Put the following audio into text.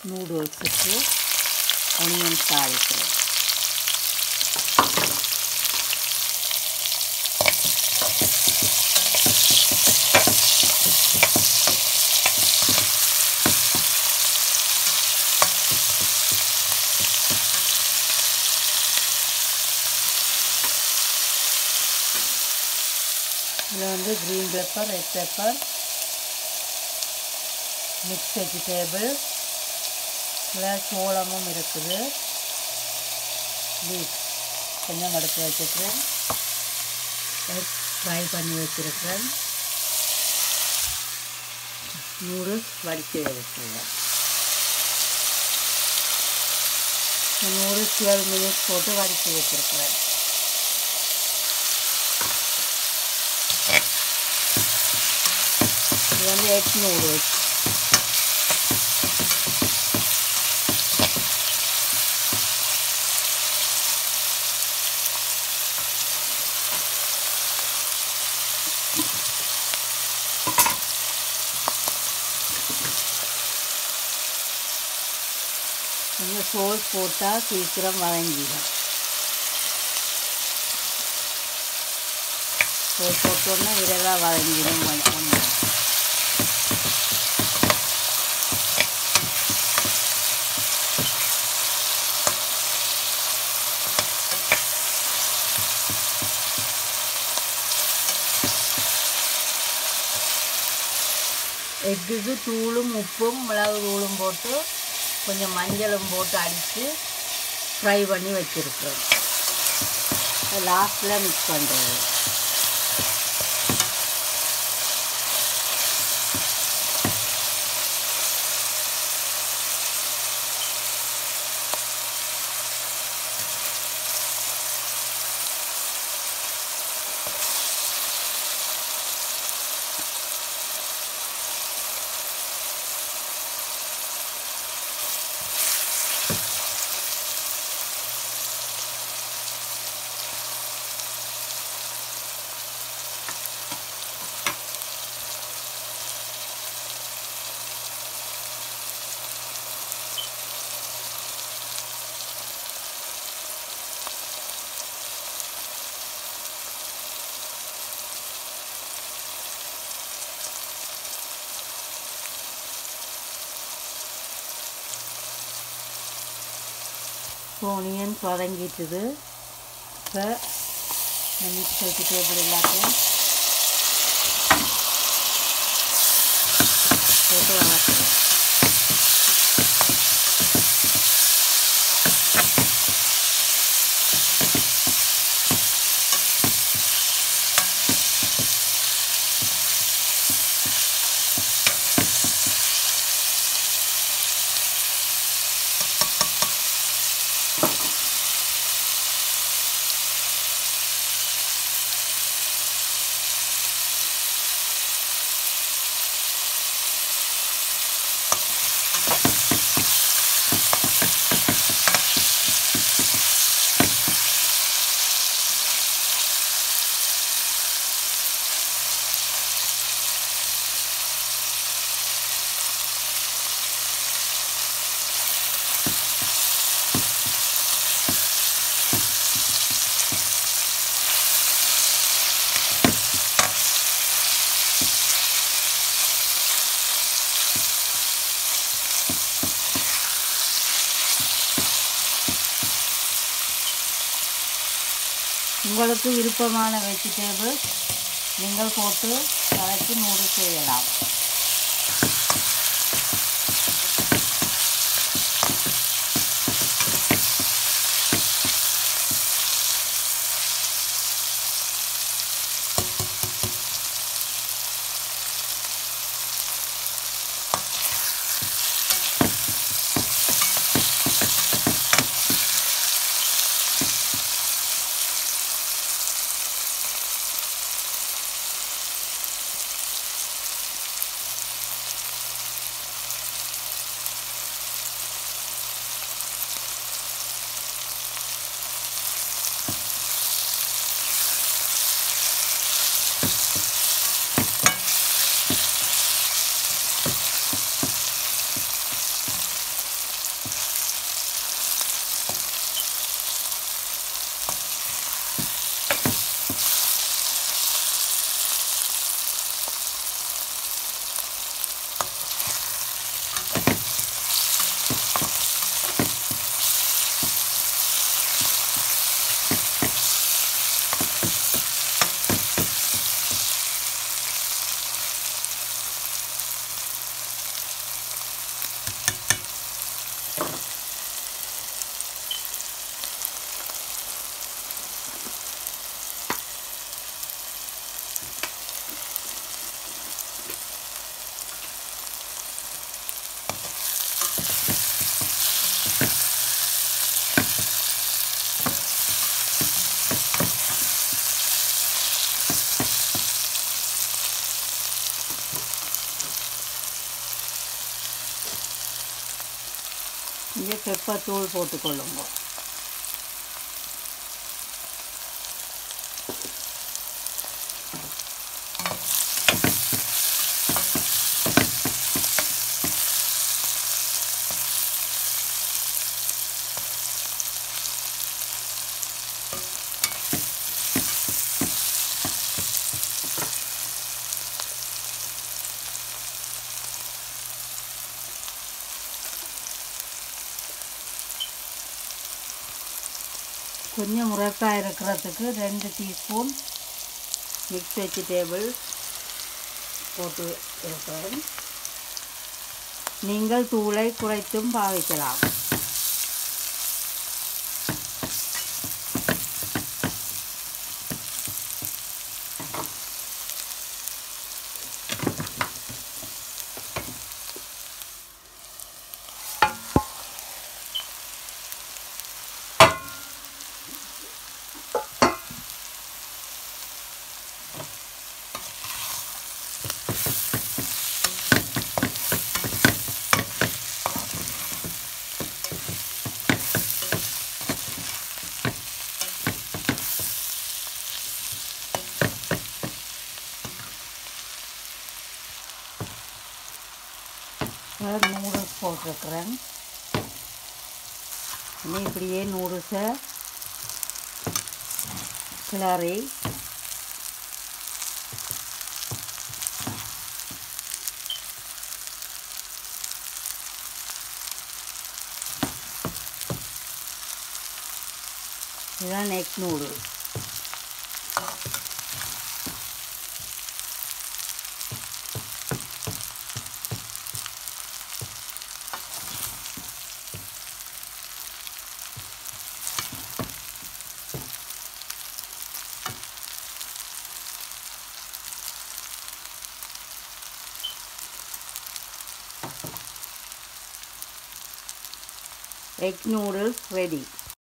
நூடுல்ஸுக்கு onion தாளிக்கிறேன் இதில் வந்து green pepper red pepper mix vegetable இதில் சோளமும் இருக்குது பீட் கொஞ்சம் எடுத்து வச்சுருக்கிறேன் எக் ஃப்ரை பண்ணி வச்சுருக்கிறேன் நூடுல்ஸ் வடித்து வச்சுருக்கேன் நூடுல்ஸ் டுவெல் மினிட்ஸ் போட்டு வடித்து வச்சுருக்கிறேன் இது வந்து எக் நூடுல்ஸ் கொஞ்சம் சோஸ் போட்டால் சீக்கிரம் வதங்கிடும் சோஸ் போட்டோன்னா விரைவாக வதங்கிடும் கொஞ்சம் எக்குக்கு தூளும் உப்பும் மிளகு தூளும் போட்டு கொஞ்சம் மஞ்சளும் போட்டு அடித்து ஃப்ரை பண்ணி வச்சுருக்குறோம் லாஸ்ட்டில் மிக்ஸ் பண்ணுறது ஓனியன் வதங்கிட்டுது இப்போ மிக்ஸ் வெஜிடேபிள் எல்லாத்தையும் போட்டு வளர்க்குறேன் உங்களுக்கு விருப்பமான வெஜிடேபிள் நீங்கள் போட்டு கலக்கி நூடுல்ஸ் செய்யலாம் இங்கே பெப்பத்தூள் போட்டுக்கொள்ளுங்க கொஞ்சம் முறைக்காய் இருக்கிறதுக்கு ரெண்டு டீஸ்பூன் மிக்ஸ் வெஜிடேபிள் போட்டு இருக்கிறேன் நீங்கள் தூளை குறைத்தும் பாவிக்கலாம் நூடுல்ஸ் போட்டிருக்கிறேன் இனி இப்படியே நூடுல்ஸை கிளறி இதுதான் egg noodles egg noodles ready